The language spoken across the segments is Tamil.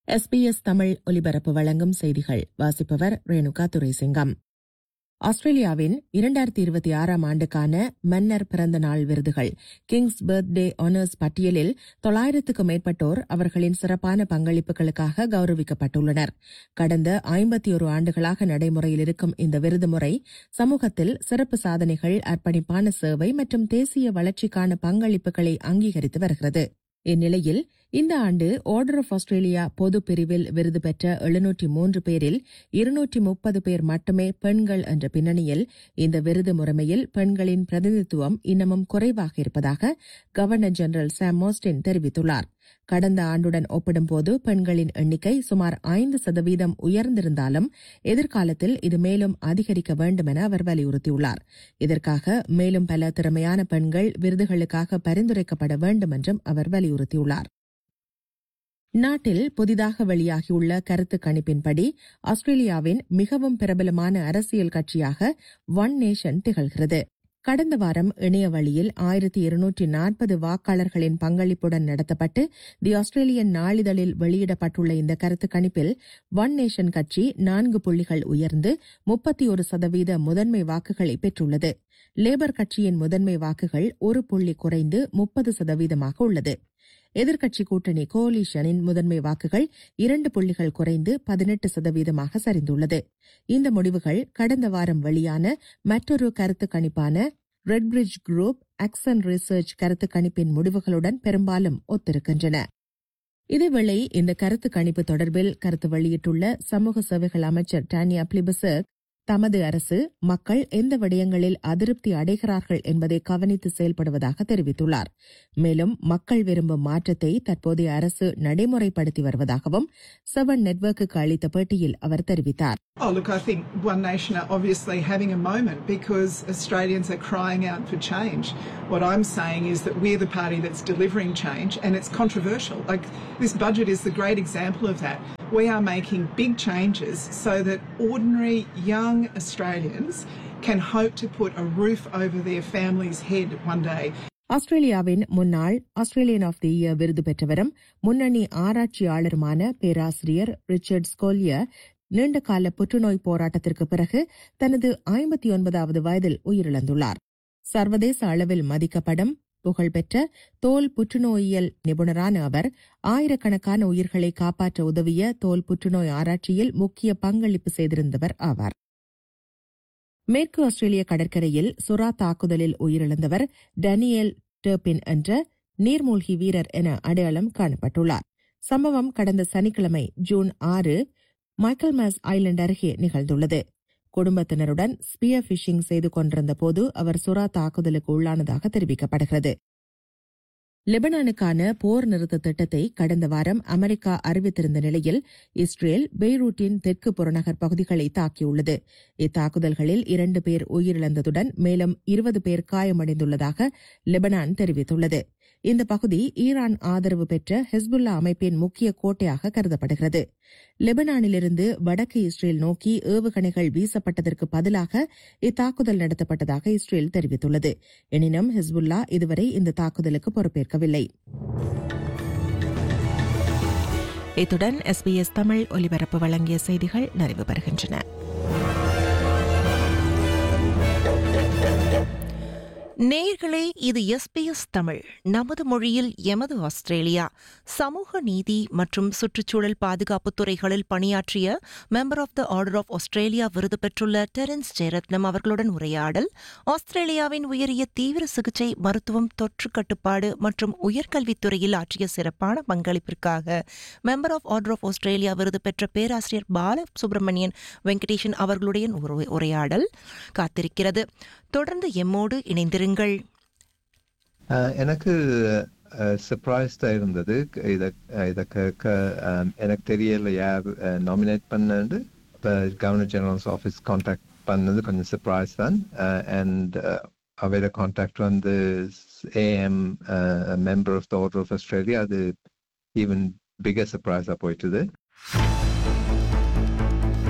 எஸ்பிஎஸ் தமிழ் ஒலிபரப்பு வழங்கும் செய்திகள் வாசிப்பவர் ரேணுகா துரைசிங்கம் ஆஸ்திரேலியாவின் இரண்டாயிரத்தி இருபத்தி ஆறாம் ஆண்டுக்கான மன்னர் பிறந்த நாள் விருதுகள் கிங்ஸ் பர்த்டே ஆனர்ஸ் பட்டியலில் தொள்ளாயிரத்துக்கும் மேற்பட்டோர் அவர்களின் சிறப்பான பங்களிப்புகளுக்காக கௌரவிக்கப்பட்டுள்ளனர் கடந்த ஐம்பத்தி ஒரு ஆண்டுகளாக நடைமுறையில் இருக்கும் இந்த விருது முறை சமூகத்தில் சிறப்பு சாதனைகள் அர்ப்பணிப்பான சேவை மற்றும் தேசிய வளர்ச்சிக்கான பங்களிப்புகளை அங்கீகரித்து வருகிறது இந்நிலையில் இந்த ஆண்டு ஆர்டர் ஆஃப் ஆஸ்திரேலியா பொது பிரிவில் விருது பெற்ற எழுநூற்றி மூன்று பேரில் இருநூற்றி முப்பது பேர் மட்டுமே பெண்கள் என்ற பின்னணியில் இந்த விருது முறைமையில் பெண்களின் பிரதிநிதித்துவம் இன்னமும் குறைவாக இருப்பதாக கவர்னர் ஜெனரல் சாம் மோஸ்டின் தெரிவித்துள்ளார் கடந்த ஆண்டுடன் ஒப்பிடும்போது பெண்களின் எண்ணிக்கை சுமார் ஐந்து சதவீதம் உயர்ந்திருந்தாலும் எதிர்காலத்தில் இது மேலும் அதிகரிக்க வேண்டும் என அவர் வலியுறுத்தியுள்ளார் இதற்காக மேலும் பல திறமையான பெண்கள் விருதுகளுக்காக பரிந்துரைக்கப்பட வேண்டும் என்றும் அவர் வலியுறுத்தியுள்ளார் நாட்டில் புதிதாக வெளியாகியுள்ள கருத்து கணிப்பின்படி ஆஸ்திரேலியாவின் மிகவும் பிரபலமான அரசியல் கட்சியாக ஒன் நேஷன் திகழ்கிறது கடந்த வாரம் இணைய வழியில் ஆயிரத்தி இருநூற்றி நாற்பது வாக்காளர்களின் பங்களிப்புடன் நடத்தப்பட்டு தி ஆஸ்திரேலியன் நாளிதழில் வெளியிடப்பட்டுள்ள இந்த கருத்து கணிப்பில் ஒன் நேஷன் கட்சி நான்கு புள்ளிகள் உயர்ந்து முப்பத்தி ஒரு சதவீத முதன்மை வாக்குகளை பெற்றுள்ளது லேபர் கட்சியின் முதன்மை வாக்குகள் ஒரு புள்ளி குறைந்து முப்பது சதவீதமாக உள்ளது எதிர்க்கட்சி கூட்டணி கோலிஷனின் முதன்மை வாக்குகள் இரண்டு புள்ளிகள் குறைந்து பதினெட்டு சதவீதமாக சரிந்துள்ளது இந்த முடிவுகள் கடந்த வாரம் வெளியான மற்றொரு கருத்து கணிப்பான ரெட்பிரிட்ஜ் குரூப் அக்சன் ரிசர்ச் கருத்து கணிப்பின் முடிவுகளுடன் பெரும்பாலும் ஒத்திருக்கின்றன இதேவேளை இந்த கருத்து கணிப்பு தொடர்பில் கருத்து வெளியிட்டுள்ள சமூக சேவைகள் அமைச்சர் டானியா பிளிபசர்க் தமது அரசு மக்கள் எந்த விடயங்களில் அதிருப்தி அடைகிறார்கள் என்பதை கவனித்து செயல்படுவதாக தெரிவித்துள்ளார் மேலும் மக்கள் விரும்பும் மாற்றத்தை தற்போதைய அரசு நடைமுறைப்படுத்தி வருவதாகவும் செவன் நெட்வொர்க்குக்கு அளித்த பேட்டியில் அவர் தெரிவித்தார் Oh, look, I think One Nation are obviously having a moment because Australians are crying out for change. What I'm saying is that we're the party that's delivering change and it's controversial. Like, this budget is the great example of that. We are making big changes so that ordinary young Australians can hope to put a roof over their family's head one day. ஆஸ்திரேலியாவின் முன்னாள் ஆஸ்திரேலியன் ஆஃப் தி இயர் விருது பெற்றவரும் முன்னணி ஆராய்ச்சியாளருமான பேராசிரியர் ரிச்சர்ட் ஸ்கோலியர் நீண்டகால புற்றுநோய் போராட்டத்திற்கு பிறகு தனது ஐம்பத்தி ஒன்பதாவது வயதில் உயிரிழந்துள்ளார் சர்வதேச அளவில் மதிக்கப்படும் புகழ்பெற்ற தோல் புற்றுநோயியல் நிபுணரான அவர் ஆயிரக்கணக்கான உயிர்களை காப்பாற்ற உதவிய தோல் புற்றுநோய் ஆராய்ச்சியில் முக்கிய பங்களிப்பு செய்திருந்தவர் ஆவார் மேற்கு ஆஸ்திரேலிய கடற்கரையில் சுறா தாக்குதலில் உயிரிழந்தவர் டேனியல் டர்பின் என்ற நீர்மூழ்கி வீரர் என அடையாளம் காணப்பட்டுள்ளார் சம்பவம் கடந்த சனிக்கிழமை ஜூன் ஆறு மைக்கேல்மேஸ் ஐலண்ட் அருகே நிகழ்ந்துள்ளது குடும்பத்தினருடன் ஸ்பியர் பிஷிங் செய்து கொண்டிருந்த போது அவர் சுறா தாக்குதலுக்கு உள்ளானதாக தெரிவிக்கப்படுகிறது லெபனானுக்கான போர் நிறுத்த திட்டத்தை கடந்த வாரம் அமெரிக்கா அறிவித்திருந்த நிலையில் இஸ்ரேல் பெய்ரூட்டின் தெற்கு புறநகர் பகுதிகளை தாக்கியுள்ளது இத்தாக்குதல்களில் இரண்டு பேர் உயிரிழந்ததுடன் மேலும் இருபது பேர் காயமடைந்துள்ளதாக லெபனான் தெரிவித்துள்ளது இந்த பகுதி ஈரான் ஆதரவு பெற்ற ஹெஸ்புல்லா அமைப்பின் முக்கிய கோட்டையாக கருதப்படுகிறது லெபனானிலிருந்து வடக்கு இஸ்ரேல் நோக்கி ஏவுகணைகள் வீசப்பட்டதற்கு பதிலாக இத்தாக்குதல் நடத்தப்பட்டதாக இஸ்ரேல் தெரிவித்துள்ளது எனினும் ஹெஸ்புல்லா இதுவரை இந்த தாக்குதலுக்கு பொறுப்பேற்கவில்லை இத்துடன் எஸ்பிஎஸ் தமிழ் ஒலிபரப்பு வழங்கிய செய்திகள் நிறைவு பெறுகின்றன நேர்களே இது எஸ்பிஎஸ் தமிழ் நமது மொழியில் எமது ஆஸ்திரேலியா சமூக நீதி மற்றும் சுற்றுச்சூழல் பாதுகாப்பு துறைகளில் பணியாற்றிய member of the order of Australia விருது பெற்றுள்ள டெரன்ஸ் ஜெயரத்னம் அவர்களுடன் உரையாடல் ஆஸ்திரேலியாவின் உயரிய தீவிர சிகிச்சை மருத்துவம் தொற்று கட்டுப்பாடு மற்றும் உயர்கல்வித்துறையில் ஆற்றிய சிறப்பான பங்களிப்பிற்காக member of order of Australia விருது பெற்ற பேராசிரியர் பால சுப்பிரமணியன் வெங்கடேஷன் அவர்களுடைய உரையாடல் காத்திருக்கிறது தொடர்ந்து எம்மோடு இணைந்திருங்கள் எனக்கு சர்ப்ரைஸ்டாக இருந்தது இதை இதை எனக்கு தெரியல யார் நாமினேட் பண்ணது இப்போ கவர்னர் ஜெனரல்ஸ் ஆஃபீஸ் கான்டாக்ட் பண்ணது கொஞ்சம் சர்ப்ரைஸ் தான் அண்ட் அவையோட கான்டாக்ட் வந்து AM member of the order of Australia அது ஈவன் பிகர் சர்ப்ரைஸாக போயிட்டுது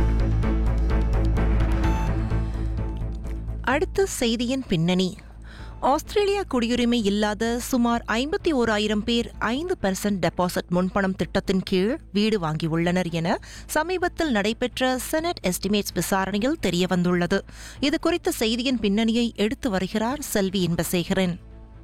அடுத்த செய்தியின் பின்னணி ஆஸ்திரேலியா குடியுரிமை இல்லாத சுமார் ஐம்பத்தி ஓராயிரம் பேர் ஐந்து பெர்சன்ட் டெபாசிட் முன்பணம் திட்டத்தின் கீழ் வீடு வாங்கியுள்ளனர் என சமீபத்தில் நடைபெற்ற செனட் எஸ்டிமேட்ஸ் விசாரணையில் தெரியவந்துள்ளது இது குறித்த செய்தியின் பின்னணியை எடுத்து வருகிறார் செல்வி இன்பசேகரன்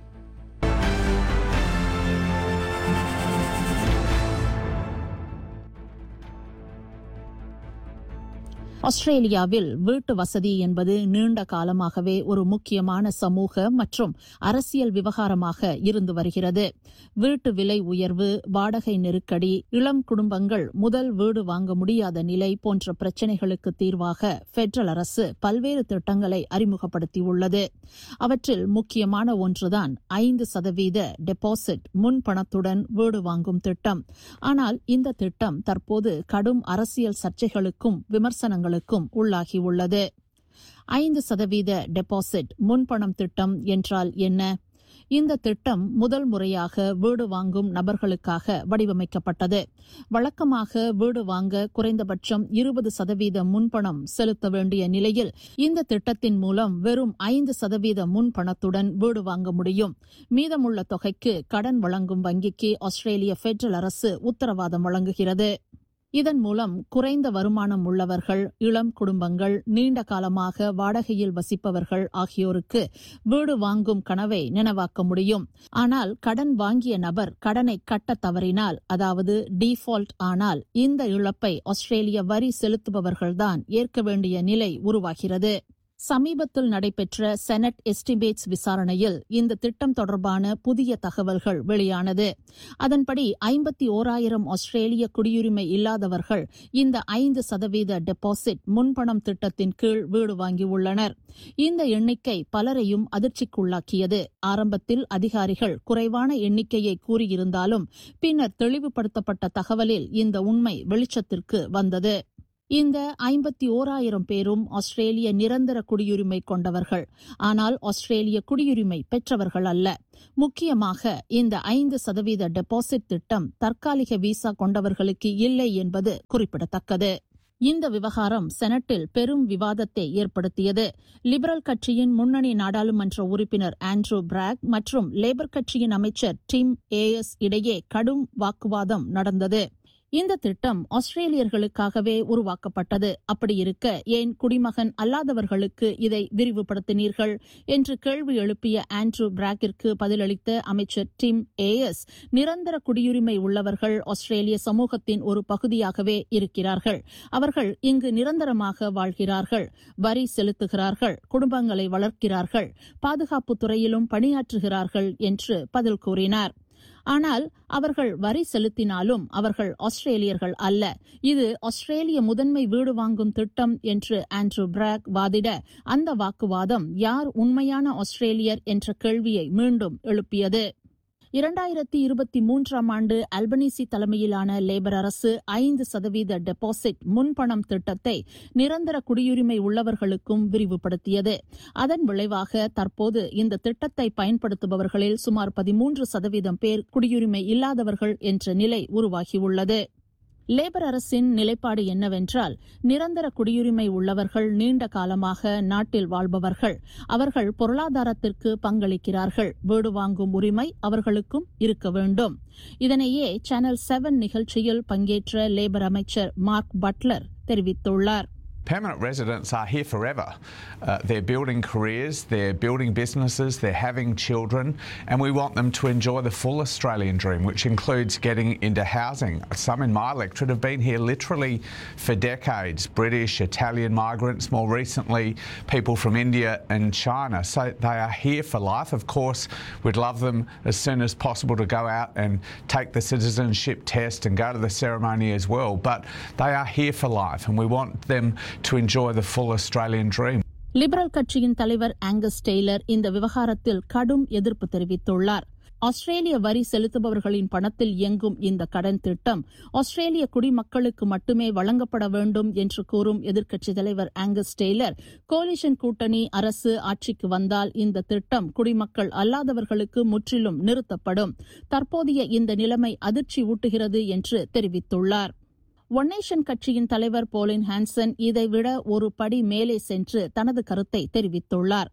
ஆஸ்திரேலியாவில் வீட்டு வசதி என்பது நீண்ட காலமாகவே ஒரு முக்கியமான சமூக மற்றும் அரசியல் விவகாரமாக இருந்து வருகிறது வீட்டு விலை உயர்வு வாடகை நெருக்கடி இளம் குடும்பங்கள் முதல் வீடு வாங்க முடியாத நிலை போன்ற பிரச்சினைகளுக்கு தீர்வாக பெடரல் அரசு பல்வேறு திட்டங்களை அறிமுகப்படுத்தியுள்ளது அவற்றில் முக்கியமான ஒன்றுதான் ஐந்து சதவீத டெபாசிட் முன்பணத்துடன் வீடு வாங்கும் திட்டம் ஆனால் இந்த திட்டம் தற்போது கடும் அரசியல் சர்ச்சைகளுக்கும் விமர்சனங்களுக்கும் உள்ளாகியுள்ளது ஐந்து சதவீத டெபாசிட் முன்பணம் திட்டம் என்றால் என்ன இந்த திட்டம் முதல் முறையாக வீடு வாங்கும் நபர்களுக்காக வடிவமைக்கப்பட்டது வழக்கமாக வீடு வாங்க குறைந்தபட்சம் இருபது சதவீத முன்பணம் செலுத்த வேண்டிய நிலையில் இந்த திட்டத்தின் மூலம் வெறும் ஐந்து சதவீத முன்பணத்துடன் வீடு வாங்க முடியும் மீதமுள்ள தொகைக்கு கடன் வழங்கும் வங்கிக்கு ஆஸ்திரேலிய பெடரல் அரசு உத்தரவாதம் வழங்குகிறது இதன் மூலம் குறைந்த வருமானம் உள்ளவர்கள் இளம் குடும்பங்கள் நீண்ட காலமாக வாடகையில் வசிப்பவர்கள் ஆகியோருக்கு வீடு வாங்கும் கனவை நினைவாக்க முடியும் ஆனால் கடன் வாங்கிய நபர் கடனை கட்ட தவறினால் அதாவது டிஃபால்ட் ஆனால் இந்த இழப்பை ஆஸ்திரேலிய வரி செலுத்துபவர்கள்தான் ஏற்க வேண்டிய நிலை உருவாகிறது சமீபத்தில் நடைபெற்ற செனட் எஸ்டிமேட்ஸ் விசாரணையில் இந்த திட்டம் தொடர்பான புதிய தகவல்கள் வெளியானது அதன்படி ஐம்பத்தி ஓராயிரம் ஆஸ்திரேலிய குடியுரிமை இல்லாதவர்கள் இந்த ஐந்து சதவீத டெபாசிட் முன்பணம் திட்டத்தின் கீழ் வீடு வாங்கியுள்ளனர் இந்த எண்ணிக்கை பலரையும் அதிர்ச்சிக்குள்ளாக்கியது ஆரம்பத்தில் அதிகாரிகள் குறைவான எண்ணிக்கையை கூறியிருந்தாலும் பின்னர் தெளிவுபடுத்தப்பட்ட தகவலில் இந்த உண்மை வெளிச்சத்திற்கு வந்தது இந்த ஐம்பத்தி ஓராயிரம் பேரும் ஆஸ்திரேலிய நிரந்தர குடியுரிமை கொண்டவர்கள் ஆனால் ஆஸ்திரேலிய குடியுரிமை பெற்றவர்கள் அல்ல முக்கியமாக இந்த ஐந்து சதவீத டெபாசிட் திட்டம் தற்காலிக விசா கொண்டவர்களுக்கு இல்லை என்பது குறிப்பிடத்தக்கது இந்த விவகாரம் செனட்டில் பெரும் விவாதத்தை ஏற்படுத்தியது லிபரல் கட்சியின் முன்னணி நாடாளுமன்ற உறுப்பினர் ஆண்ட்ரூ பிராக் மற்றும் லேபர் கட்சியின் அமைச்சர் டிம் ஏஎஸ் இடையே கடும் வாக்குவாதம் நடந்தது இந்த திட்டம் ஆஸ்திரேலியர்களுக்காகவே உருவாக்கப்பட்டது அப்படி இருக்க ஏன் குடிமகன் அல்லாதவர்களுக்கு இதை விரிவுபடுத்தினீர்கள் என்று கேள்வி எழுப்பிய ஆண்ட்ரூ பிராக்கிற்கு பதிலளித்த அமைச்சர் டிம் ஏஎஸ் நிரந்தர குடியுரிமை உள்ளவர்கள் ஆஸ்திரேலிய சமூகத்தின் ஒரு பகுதியாகவே இருக்கிறார்கள் அவர்கள் இங்கு நிரந்தரமாக வாழ்கிறார்கள் வரி செலுத்துகிறார்கள் குடும்பங்களை வளர்க்கிறார்கள் பாதுகாப்பு துறையிலும் பணியாற்றுகிறார்கள் என்று பதில் கூறினார் ஆனால் அவர்கள் வரி செலுத்தினாலும் அவர்கள் ஆஸ்திரேலியர்கள் அல்ல இது ஆஸ்திரேலிய முதன்மை வீடு வாங்கும் திட்டம் என்று ஆண்ட்ரூ பிராக் வாதிட அந்த வாக்குவாதம் யார் உண்மையான ஆஸ்திரேலியர் என்ற கேள்வியை மீண்டும் எழுப்பியது இரண்டாயிரத்தி இருபத்தி மூன்றாம் ஆண்டு அல்பனீசி தலைமையிலான லேபர் அரசு ஐந்து சதவீத டெபாசிட் முன்பணம் திட்டத்தை நிரந்தர குடியுரிமை உள்ளவர்களுக்கும் விரிவுபடுத்தியது அதன் விளைவாக தற்போது இந்த திட்டத்தை பயன்படுத்துபவர்களில் சுமார் பதிமூன்று சதவீதம் பேர் குடியுரிமை இல்லாதவர்கள் என்ற நிலை உருவாகியுள்ளது லேபர் அரசின் நிலைப்பாடு என்னவென்றால் நிரந்தர குடியுரிமை உள்ளவர்கள் நீண்ட காலமாக நாட்டில் வாழ்பவர்கள் அவர்கள் பொருளாதாரத்திற்கு பங்களிக்கிறார்கள் வீடு வாங்கும் உரிமை அவர்களுக்கும் இருக்க வேண்டும் இதனையே சேனல் செவன் நிகழ்ச்சியில் பங்கேற்ற லேபர் அமைச்சர் மார்க் பட்லர் தெரிவித்துள்ளார் Permanent residents are here forever. Uh, they're building careers, they're building businesses, they're having children, and we want them to enjoy the full Australian dream, which includes getting into housing. Some in my electorate have been here literally for decades British, Italian migrants, more recently, people from India and China. So they are here for life. Of course, we'd love them as soon as possible to go out and take the citizenship test and go to the ceremony as well, but they are here for life, and we want them to enjoy the full Australian dream. Liberal கட்சியின் தலைவர் ஆங்கஸ் டெய்லர் இந்த விவகாரத்தில் கடும் எதிர்ப்பு தெரிவித்துள்ளார் ஆஸ்திரேலிய வரி செலுத்துபவர்களின் பணத்தில் இயங்கும் இந்த கடன் திட்டம் ஆஸ்திரேலிய குடிமக்களுக்கு மட்டுமே வழங்கப்பட வேண்டும் என்று கூறும் எதிர்க்கட்சித் தலைவர் ஆங்கஸ் டெய்லர் கோலிஷன் கூட்டணி அரசு ஆட்சிக்கு வந்தால் இந்த திட்டம் குடிமக்கள் அல்லாதவர்களுக்கு முற்றிலும் நிறுத்தப்படும் தற்போதைய இந்த நிலைமை அதிர்ச்சி ஊட்டுகிறது என்று தெரிவித்துள்ளார் ஒன் நேஷன் கட்சியின் தலைவர் போலின் ஹான்சன் இதைவிட ஒரு படி மேலே சென்று தனது கருத்தை தெரிவித்துள்ளார்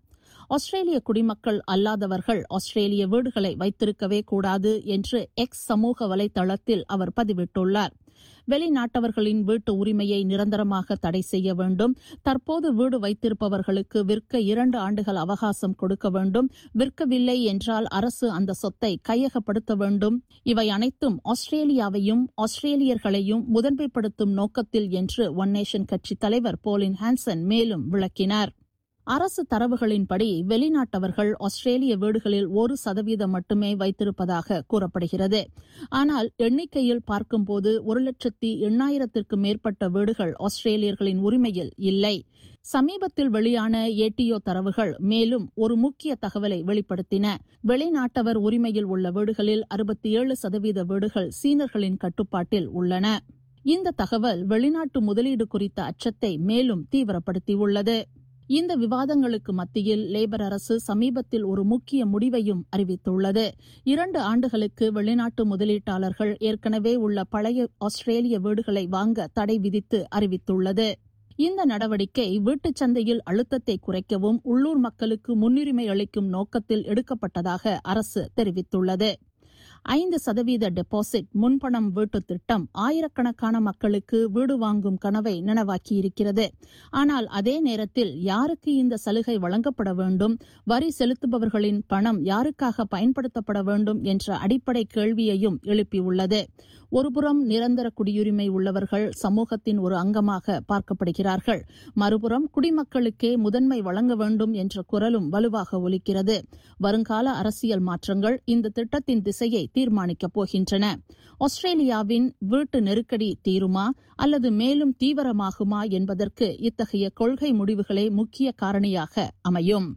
ஆஸ்திரேலிய குடிமக்கள் அல்லாதவர்கள் ஆஸ்திரேலிய வீடுகளை வைத்திருக்கவே கூடாது என்று எக்ஸ் சமூக வலைதளத்தில் அவர் பதிவிட்டுள்ளார் வெளிநாட்டவர்களின் வீட்டு உரிமையை நிரந்தரமாக தடை செய்ய வேண்டும் தற்போது வீடு வைத்திருப்பவர்களுக்கு விற்க இரண்டு ஆண்டுகள் அவகாசம் கொடுக்க வேண்டும் விற்கவில்லை என்றால் அரசு அந்த சொத்தை கையகப்படுத்த வேண்டும் இவை அனைத்தும் ஆஸ்திரேலியாவையும் ஆஸ்திரேலியர்களையும் முதன்மைப்படுத்தும் நோக்கத்தில் என்று ஒன் நேஷன் கட்சி தலைவர் போலின் ஹான்சன் மேலும் விளக்கினார் அரசு தரவுகளின்படி வெளிநாட்டவர்கள் ஆஸ்திரேலிய வீடுகளில் ஒரு சதவீதம் மட்டுமே வைத்திருப்பதாக கூறப்படுகிறது ஆனால் எண்ணிக்கையில் பார்க்கும்போது ஒரு லட்சத்தி எண்ணாயிரத்திற்கு மேற்பட்ட வீடுகள் ஆஸ்திரேலியர்களின் உரிமையில் இல்லை சமீபத்தில் வெளியான ஏடிஓ தரவுகள் மேலும் ஒரு முக்கிய தகவலை வெளிப்படுத்தின வெளிநாட்டவர் உரிமையில் உள்ள வீடுகளில் அறுபத்தி ஏழு சதவீத வீடுகள் சீனர்களின் கட்டுப்பாட்டில் உள்ளன இந்த தகவல் வெளிநாட்டு முதலீடு குறித்த அச்சத்தை மேலும் தீவிரப்படுத்தியுள்ளது இந்த விவாதங்களுக்கு மத்தியில் லேபர் அரசு சமீபத்தில் ஒரு முக்கிய முடிவையும் அறிவித்துள்ளது இரண்டு ஆண்டுகளுக்கு வெளிநாட்டு முதலீட்டாளர்கள் ஏற்கனவே உள்ள பழைய ஆஸ்திரேலிய வீடுகளை வாங்க தடை விதித்து அறிவித்துள்ளது இந்த நடவடிக்கை வீட்டுச் சந்தையில் அழுத்தத்தை குறைக்கவும் உள்ளூர் மக்களுக்கு முன்னுரிமை அளிக்கும் நோக்கத்தில் எடுக்கப்பட்டதாக அரசு தெரிவித்துள்ளது ஐந்து சதவீத டெபாசிட் முன்பணம் வீட்டு திட்டம் ஆயிரக்கணக்கான மக்களுக்கு வீடு வாங்கும் கனவை நனவாக்கியிருக்கிறது ஆனால் அதே நேரத்தில் யாருக்கு இந்த சலுகை வழங்கப்பட வேண்டும் வரி செலுத்துபவர்களின் பணம் யாருக்காக பயன்படுத்தப்பட வேண்டும் என்ற அடிப்படை கேள்வியையும் எழுப்பியுள்ளது ஒருபுறம் நிரந்தர குடியுரிமை உள்ளவர்கள் சமூகத்தின் ஒரு அங்கமாக பார்க்கப்படுகிறார்கள் மறுபுறம் குடிமக்களுக்கே முதன்மை வழங்க வேண்டும் என்ற குரலும் வலுவாக ஒலிக்கிறது வருங்கால அரசியல் மாற்றங்கள் இந்த திட்டத்தின் திசையை தீர்மானிக்கப் போகின்றன ஆஸ்திரேலியாவின் வீட்டு நெருக்கடி தீருமா அல்லது மேலும் தீவிரமாகுமா என்பதற்கு இத்தகைய கொள்கை முடிவுகளே முக்கிய காரணியாக அமையும்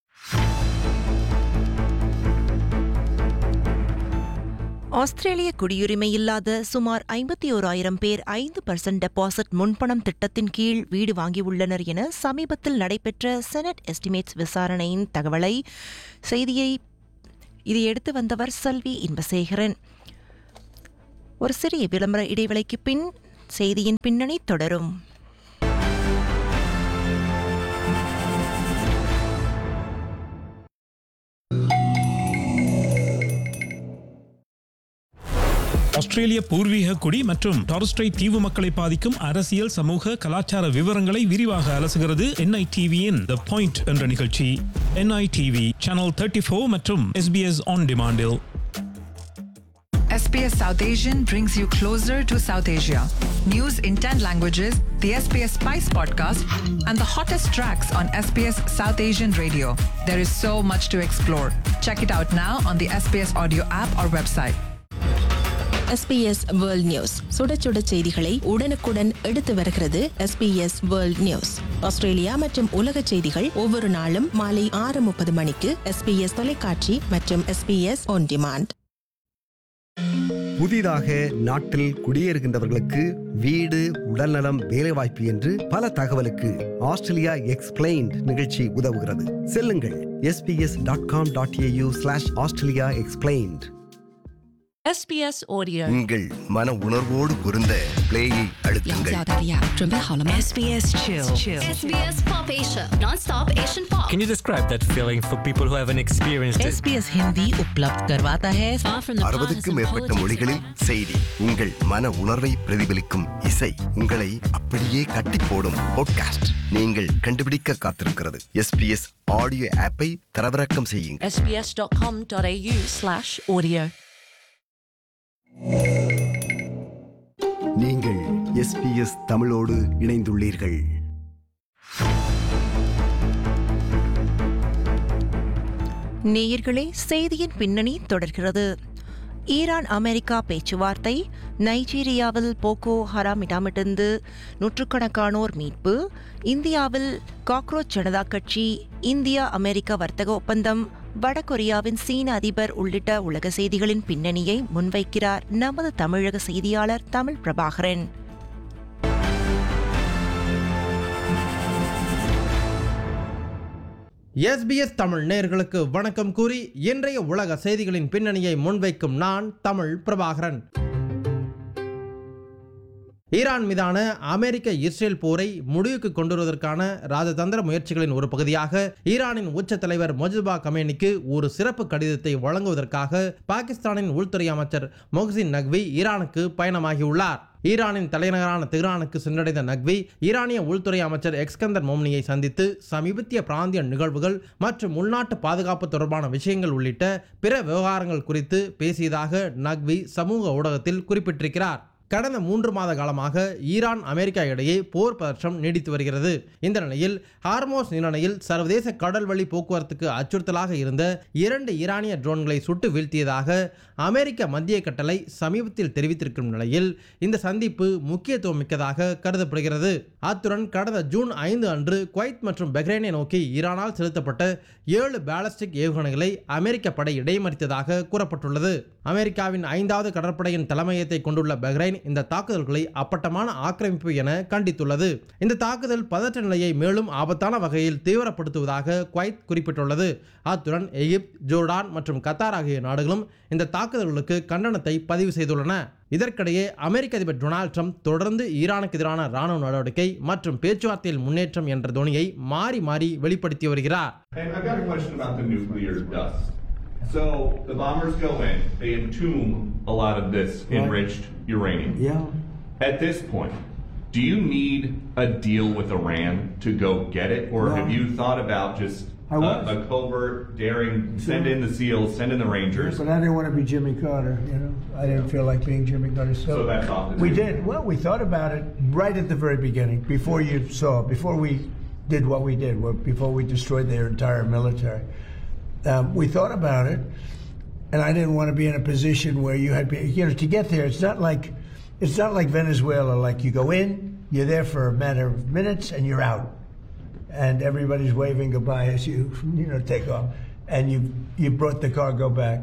ஆஸ்திரேலிய குடியுரிமை இல்லாத சுமார் ஐம்பத்தி ஓராயிரம் பேர் ஐந்து பர்சன்ட் டெபாசிட் முன்பணம் திட்டத்தின் கீழ் வீடு வாங்கியுள்ளனர் என சமீபத்தில் நடைபெற்ற செனட் எஸ்டிமேட்ஸ் விசாரணையின் தகவலை செய்தியை இதை எடுத்து வந்தவர் செல்வி இன்பசேகரன் ஒரு சிறிய விளம்பர இடைவெளிக்கு பின் செய்தியின் பின்னணி தொடரும் ஆஸ்திரேலிய பூர்வீக குடி மற்றும் டாரஸ்ட்ரை தீவு மக்களை பாதிக்கும் அரசியல் சமூக கலாச்சார விவரங்களை விரிவாக அலசுகிறது என்ஐடிவியின் த பாயிண்ட் என்ற நிகழ்ச்சி என்ஐடிவி சேனல் தேர்ட்டி ஃபோர் மற்றும் எஸ்பிஎஸ் ஆன் டிமாண்டில் SBS South Asian brings you closer to South Asia. News in 10 languages, the SBS Spice podcast, and the hottest tracks on SBS South Asian radio. There is so much to explore. Check it out now on the SBS audio app or website. SBS world news சுட சுட செய்திகளை உடனுக்குடன் எடுத்து வருகிறது எஸ்பிஎஸ் வேர்ல்ட் நியூஸ் ஆஸ்திரேலியா மற்றும் உலக செய்திகள் ஒவ்வொரு நாளும் மாலை ஆறு முப்பது மணிக்கு எஸ்பிஎஸ் தொலைக்காட்சி மற்றும் எஸ்பிஎஸ் ஒன் டிமாண்ட் புதிதாக நாட்டில் குடியேறுகின்றவர்களுக்கு வீடு உடல்நலம் வேலைவாய்ப்பு என்று பல தகவலுக்கு ஆஸ்திரேலியா எக்ஸ்பிளைன்ட் நிகழ்ச்சி உதவுகிறது செல்லுங்கள் SBS dot com dot AU slash Australia explained SBS Audio。 உங்கள் மன உணர்வோடு பொருந்த பிளேயை அழுத்துங்கள் 准备好了吗？SBS Chill。 SBS Pop Asia, non-stop Asian pop. Can you describe that feeling for people who haven't experienced it? SBS Hindi उपलब्ध करवाता है Far from the அறுபதுக்கும் மேற்பட்ட மொழிகளில் செய்தி உங்கள் மன உணர்வை பிரதிபலிக்கும் இசை உங்களை அப்படியே கட்டி போடும் பாட்காஸ்ட் நீங்கள் கண்டுபிடிக்க காத்திருக்கிறது எஸ்பிஎஸ் ஆடியோ ஆப்பை தரவிறக்கம் செய்யுங்கள் sbs.com.au slash audio நீங்கள் எஸ்பிஎஸ் தமிழோடு இணைந்துள்ளீர்கள் நேயர்களே செய்தியின் பின்னணி தொடர்கிறது ஈரான் அமெரிக்கா பேச்சுவார்த்தை நைஜீரியாவில் போகோ ஹராமிடமிருந்து நூற்றுக்கணக்கானோர் மீட்பு இந்தியாவில் காக்ரோச் ஜனதா கட்சி இந்தியா அமெரிக்கா வர்த்தக ஒப்பந்தம் வடகொரியாவின் சீன அதிபர் உள்ளிட்ட உலக செய்திகளின் பின்னணியை முன்வைக்கிறார் நமது தமிழக செய்தியாளர் தமிழ் பிரபாகரன் எஸ்பிஎஸ் தமிழ் நேயர்களுக்கு வணக்கம் கூறி இன்றைய உலக செய்திகளின் பின்னணியை முன்வைக்கும் நான் தமிழ் பிரபாகரன் ஈரான் மீதான அமெரிக்க இஸ்ரேல் போரை முடிவுக்கு கொண்டு வருவதற்கான ராஜதந்திர முயற்சிகளின் ஒரு பகுதியாக ஈரானின் உச்ச தலைவர் மொஜிபா கமேனிக்கு ஒரு சிறப்பு கடிதத்தை வழங்குவதற்காக பாகிஸ்தானின் உள்துறை அமைச்சர் மொஹசின் நக்வி ஈரானுக்கு பயணமாகியுள்ளார் ஈரானின் தலைநகரான தெஹ்ரானுக்கு சென்றடைந்த நக்வி ஈரானிய உள்துறை அமைச்சர் எக்ஸ்கந்தர் மோம்னியை சந்தித்து சமீபத்திய பிராந்திய நிகழ்வுகள் மற்றும் உள்நாட்டு பாதுகாப்பு தொடர்பான விஷயங்கள் உள்ளிட்ட பிற விவகாரங்கள் குறித்து பேசியதாக நக்வி சமூக ஊடகத்தில் குறிப்பிட்டிருக்கிறார் கடந்த மூன்று மாத காலமாக ஈரான் அமெரிக்கா இடையே போர் பதற்றம் நீடித்து வருகிறது இந்த நிலையில் ஹார்மோஸ் நிலனையில் சர்வதேச கடல் வழி போக்குவரத்துக்கு அச்சுறுத்தலாக இருந்த இரண்டு ஈரானிய ட்ரோன்களை சுட்டு வீழ்த்தியதாக அமெரிக்க மத்திய கட்டளை சமீபத்தில் தெரிவித்திருக்கும் நிலையில் இந்த சந்திப்பு முக்கியத்துவம் மிக்கதாக கருதப்படுகிறது அத்துடன் கடந்த ஜூன் ஐந்து அன்று குவைத் மற்றும் பஹ்ரைனை நோக்கி ஈரானால் செலுத்தப்பட்ட ஏழு பேலஸ்டிக் ஏவுகணைகளை அமெரிக்க படை இடைமறித்ததாக கூறப்பட்டுள்ளது அமெரிக்காவின் ஐந்தாவது கடற்படையின் தலைமையத்தை கொண்டுள்ள பஹ்ரைன் இந்த தாக்குதல்களை அப்பட்டமான ஆக்கிரமிப்பு என கண்டித்துள்ளது இந்த தாக்குதல் பதற்ற நிலையை மேலும் ஆபத்தான வகையில் தீவிரப்படுத்துவதாக குவைத் குறிப்பிட்டுள்ளது அத்துடன் எகிப்து ஜோர்டான் மற்றும் கத்தார் ஆகிய நாடுகளும் இந்த தாக்குதல்களுக்கு கண்டனத்தை பதிவு செய்துள்ளன இதற்கிடையே அமெரிக்க அதிபர் டொனால்ட் ட்ரம்ப் தொடர்ந்து ஈரானுக்கு எதிரான ராணுவ நடவடிக்கை மற்றும் பேச்சுவார்த்தையில் முன்னேற்றம் என்ற துணியை மாறி மாறி வெளிப்படுத்தி வருகிறார் And I've got a question about the nuclear dust. So the bombers go in, they entomb a lot of this enriched uranium. Yeah. At this point, do you need a deal with Iran to go get it, or No. have you thought about just I a, was. a covert, daring, send in the SEALs, send in the Rangers? But I didn't want to be Jimmy Carter, you know. I didn't feel like being Jimmy Carter. So, So that's off the we table. did. Well, we thought about it right at the very beginning, before you saw, before we did what we did, wh- before we destroyed their entire military. Um, we thought about it, and I didn't want to be in a position where you had, be- you know, to get there. It's not like, it's not like Venezuela. Like you go in, you're there for a matter of minutes, and you're out and everybody's waving goodbye as you you know take off, and you you brought the cargo back.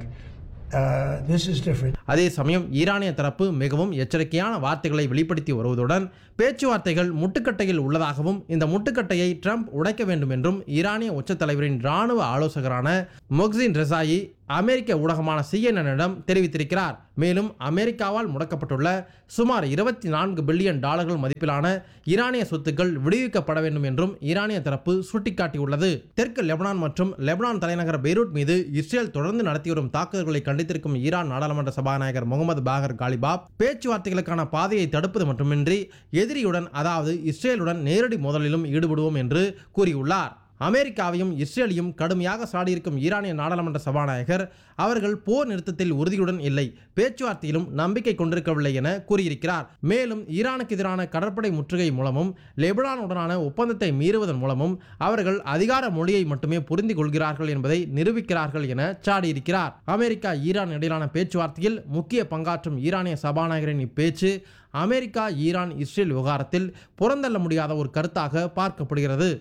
Uh, this is different. அதே சமயம் ஈரானிய தரப்பு மிகவும் எச்சரிக்கையான வார்த்தைகளை வெளிப்படுத்தி வருவதுடன் பேச்சுவார்த்தைகள் முட்டுக்கட்டையில் உள்ளதாகவும் இந்த முட்டுக்கட்டையை ட்ரம்ப் உடைக்க வேண்டும் என்றும் ஈரானிய உச்ச தலைவரின் ராணுவ ஆலோசகரான மொக்சின் ரெசாயி அமெரிக்க ஊடகமான சிஎன்எனிடம் தெரிவித்திருக்கிறார் மேலும் அமெரிக்காவால் முடக்கப்பட்டுள்ள சுமார் இருபத்தி நான்கு பில்லியன் டாலர்கள் மதிப்பிலான ஈரானிய சொத்துக்கள் விடுவிக்கப்பட வேண்டும் என்றும் ஈரானிய தரப்பு சுட்டிக்காட்டியுள்ளது தெற்கு லெபனான் மற்றும் லெபனான் தலைநகர் பெய்ரூட் மீது இஸ்ரேல் தொடர்ந்து நடத்தி வரும் தாக்குதல்களை கண்டித்திருக்கும் ஈரான் நாடாளுமன்ற சபாநாயகர் முகமது பாகர் காலிபாப் பேச்சுவார்த்தைகளுக்கான பாதையை தடுப்பது மட்டுமின்றி எதிரியுடன் அதாவது இஸ்ரேலுடன் நேரடி மோதலிலும் ஈடுபடுவோம் என்று கூறியுள்ளார் அமெரிக்காவையும் இஸ்ரேலையும் கடுமையாக சாடியிருக்கும் ஈரானிய நாடாளுமன்ற சபாநாயகர் அவர்கள் போர் நிறுத்தத்தில் உறுதியுடன் இல்லை பேச்சுவார்த்தையிலும் நம்பிக்கை கொண்டிருக்கவில்லை என கூறியிருக்கிறார் மேலும் ஈரானுக்கு எதிரான கடற்படை முற்றுகை மூலமும் லெபனானுடனான ஒப்பந்தத்தை மீறுவதன் மூலமும் அவர்கள் அதிகார மொழியை மட்டுமே புரிந்து கொள்கிறார்கள் என்பதை நிரூபிக்கிறார்கள் என சாடியிருக்கிறார் அமெரிக்கா ஈரான் இடையிலான பேச்சுவார்த்தையில் முக்கிய பங்காற்றும் ஈரானிய சபாநாயகரின் இப்பேச்சு அமெரிக்கா ஈரான் இஸ்ரேல் விவகாரத்தில் புறந்தள்ள முடியாத ஒரு கருத்தாக பார்க்கப்படுகிறது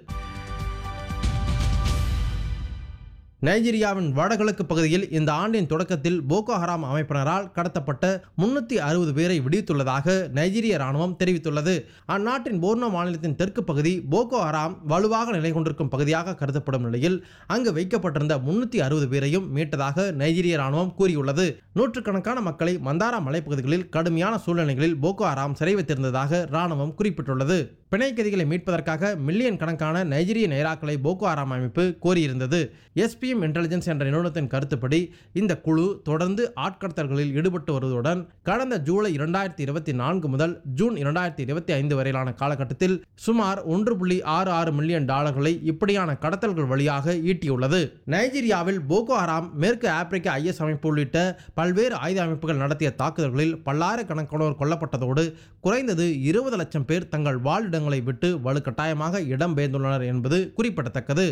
நைஜீரியாவின் வடகிழக்கு பகுதியில் இந்த ஆண்டின் தொடக்கத்தில் போகோ ஹராம் அமைப்பினரால் கடத்தப்பட்ட முன்னூத்தி அறுபது பேரை விடுவித்துள்ளதாக நைஜீரிய ராணுவம் தெரிவித்துள்ளது அந்நாட்டின் போர்னோ மாநிலத்தின் தெற்கு பகுதி போகோ ஹராம் வலுவாக நிலை கொண்டிருக்கும் பகுதியாக கருதப்படும் நிலையில் அங்கு வைக்கப்பட்டிருந்த முன்னூத்தி அறுபது பேரையும் மீட்டதாக நைஜீரிய ராணுவம் கூறியுள்ளது நூற்றுக்கணக்கான மக்களை மந்தாரா மலைப்பகுதிகளில் கடுமையான சூழ்நிலைகளில் போகோ ஹராம் சிறை வைத்திருந்ததாக ராணுவம் குறிப்பிட்டுள்ளது பிணை கைதிகளை மீட்பதற்காக மில்லியன் கணக்கான நைஜீரிய நேராக்களை போகோ ஹராம் அமைப்பு கோரியிருந்தது எஸ்பிஎம் இன்டெலிஜென்ஸ் என்ற நிறுவனத்தின் கருத்துப்படி இந்த குழு தொடர்ந்து ஆட்கடத்தல்களில் ஈடுபட்டு வருவதுடன் கடந்த ஜூலை இரண்டாயிரத்தி இருபத்தி நான்கு முதல் ஜூன் இரண்டாயிரத்தி இருபத்தி ஐந்து வரையிலான காலகட்டத்தில் சுமார் ஒன்று புள்ளி ஆறு ஆறு மில்லியன் டாலர்களை இப்படியான கடத்தல்கள் வழியாக ஈட்டியுள்ளது நைஜீரியாவில் போகோ ஹராம் மேற்கு ஆப்பிரிக்க ஐஎஸ் அமைப்பு உள்ளிட்ட பல்வேறு ஆயுத அமைப்புகள் நடத்திய தாக்குதல்களில் பல்லாயிரக்கணக்கானோர் கொல்லப்பட்டதோடு குறைந்தது இருபது லட்சம் பேர் தங்கள் வாழிடங்களை விட்டு வலுக்கட்டாயமாக இடம்பெயர்ந்துள்ளனர் என்பது குறிப்பிடத்தக்கது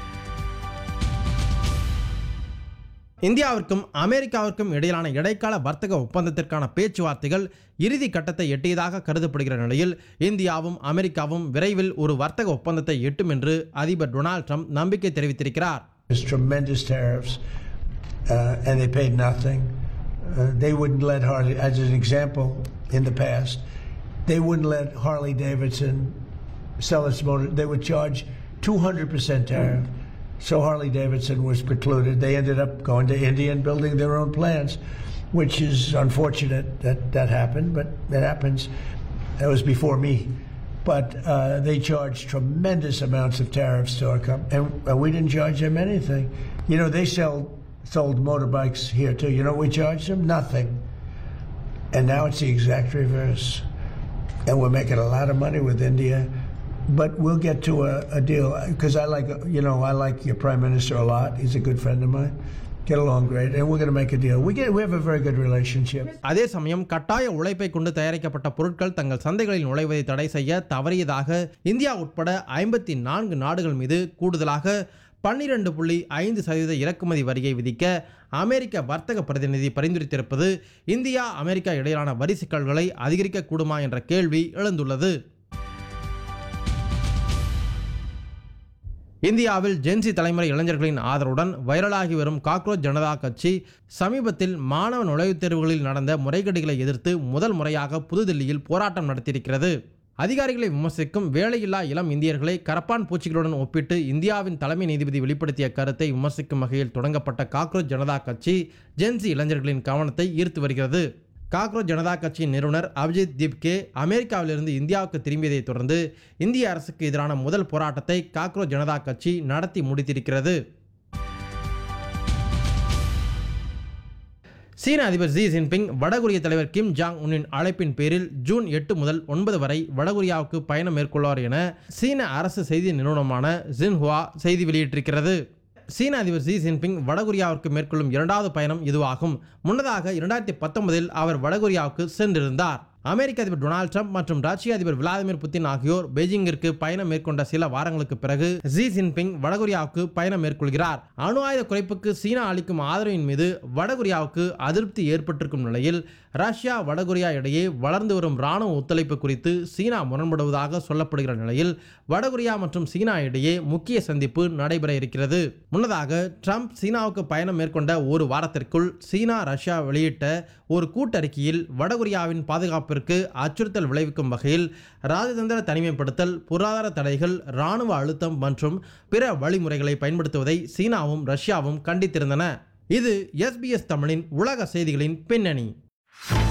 இந்தியாவிற்கும் அமெரிக்காவிற்கும் இடையிலான இடைக்கால வர்த்தக ஒப்பந்தத்திற்கான பேச்சுவார்த்தைகள் இறுதி கட்டத்தை எட்டியதாக கருதப்படுகிற நிலையில் இந்தியாவும் அமெரிக்காவும் விரைவில் ஒரு வர்த்தக ஒப்பந்தத்தை எட்டும் என்று அதிபர் டொனால்ட் ட்ரம்ப் நம்பிக்கை தெரிவித்திருக்கிறார் There's tremendous tariffs, uh, and they paid nothing. Uh, they wouldn't let Harley, as an example, in the past, they wouldn't let Harley Davidson sell its motor. They would charge 200% tariff. So Harley Davidson was precluded. They ended up going to India and building their own plants, which is unfortunate that that happened, but it happens. That was before me. But uh, they charged tremendous amounts of tariffs to our company, and uh, we didn't charge them anything. You know, they sell sold motorbikes here too. You know, what we charged them nothing, and now it's the exact reverse. And we're making a lot of money with India, but we'll get to a, a deal because I like, you know, I like your prime minister a lot. He's a good friend of mine. Get along great, and we're going to make a deal. We get, we have a very good relationship. அதே சமயம் கட்டாய உழைப்பை கொண்டு தயாரிக்கப்பட்ட பொருட்கள் தங்கள் சந்தைகளில் நுழைவதை தடை செய்ய தவறியதாக இந்தியா உட்பட ஐம்பத்தி நான்கு நாடுகள் மீது கூடுதலாக பன்னிரண்டு புள்ளி ஐந்து சதவீத இறக்குமதி வரியை விதிக்க அமெரிக்க வர்த்தக பிரதிநிதி பரிந்துரைத்திருப்பது இந்தியா அமெரிக்கா இடையிலான வரி சிக்கல்களை அதிகரிக்க கூடுமா என்ற கேள்வி எழுந்துள்ளது இந்தியாவில் ஜென்சி தலைமுறை இளைஞர்களின் ஆதரவுடன் வைரலாகி வரும் காக்ரோச் ஜனதா கட்சி சமீபத்தில் மாணவ நுழைவுத் தேர்வுகளில் நடந்த முறைகேடுகளை எதிர்த்து முதல் முறையாக புதுதில்லியில் போராட்டம் நடத்தியிருக்கிறது அதிகாரிகளை விமர்சிக்கும் வேலையில்லா இளம் இந்தியர்களை கரப்பான் பூச்சிகளுடன் ஒப்பிட்டு இந்தியாவின் தலைமை நீதிபதி வெளிப்படுத்திய கருத்தை விமர்சிக்கும் வகையில் தொடங்கப்பட்ட காக்ரோச் ஜனதா கட்சி ஜென்சி இளைஞர்களின் கவனத்தை ஈர்த்து வருகிறது காக்ரோச் ஜனதா கட்சியின் நிறுவனர் அபிஜித் திப்கே அமெரிக்காவிலிருந்து இந்தியாவுக்கு திரும்பியதைத் தொடர்ந்து இந்திய அரசுக்கு எதிரான முதல் போராட்டத்தை காக்ரோச் ஜனதா கட்சி நடத்தி முடித்திருக்கிறது சீன அதிபர் ஜி ஜின்பிங் வடகொரிய தலைவர் கிம் ஜாங் உன்னின் அழைப்பின் பேரில் ஜூன் எட்டு முதல் ஒன்பது வரை வடகொரியாவுக்கு பயணம் மேற்கொள்வார் என சீன அரசு செய்தி நிறுவனமான ஜின்ஹுவா செய்தி வெளியிட்டிருக்கிறது சீன அதிபர் ஜி ஜின்பிங் வடகொரியாவிற்கு மேற்கொள்ளும் இரண்டாவது பயணம் இதுவாகும் முன்னதாக இரண்டாயிரத்தி பத்தொன்பதில் அவர் வடகொரியாவுக்கு சென்றிருந்தார் அமெரிக்க அதிபர் டொனால்ட் ட்ரம்ப் மற்றும் ரஷ்ய அதிபர் விளாடிமிர் புத்தின் ஆகியோர் பெய்ஜிங்கிற்கு பயணம் மேற்கொண்ட சில வாரங்களுக்கு பிறகு ஜி ஜின்பிங் வடகொரியாவுக்கு பயணம் மேற்கொள்கிறார் அணு ஆயுத குறைப்புக்கு சீனா அளிக்கும் ஆதரவின் மீது வடகொரியாவுக்கு அதிருப்தி ஏற்பட்டிருக்கும் நிலையில் ரஷ்யா வடகொரியா இடையே வளர்ந்து வரும் ராணுவ ஒத்துழைப்பு குறித்து சீனா முரண்படுவதாக சொல்லப்படுகிற நிலையில் வடகொரியா மற்றும் சீனா இடையே முக்கிய சந்திப்பு நடைபெற இருக்கிறது முன்னதாக ட்ரம்ப் சீனாவுக்கு பயணம் மேற்கொண்ட ஒரு வாரத்திற்குள் சீனா ரஷ்யா வெளியிட்ட ஒரு கூட்டறிக்கையில் வடகொரியாவின் பாதுகாப்பிற்கு அச்சுறுத்தல் விளைவிக்கும் வகையில் ராஜதந்திர தனிமைப்படுத்தல் பொருளாதார தடைகள் இராணுவ அழுத்தம் மற்றும் பிற வழிமுறைகளை பயன்படுத்துவதை சீனாவும் ரஷ்யாவும் கண்டித்திருந்தன இது எஸ்பிஎஸ் தமிழின் உலக செய்திகளின் பின்னணி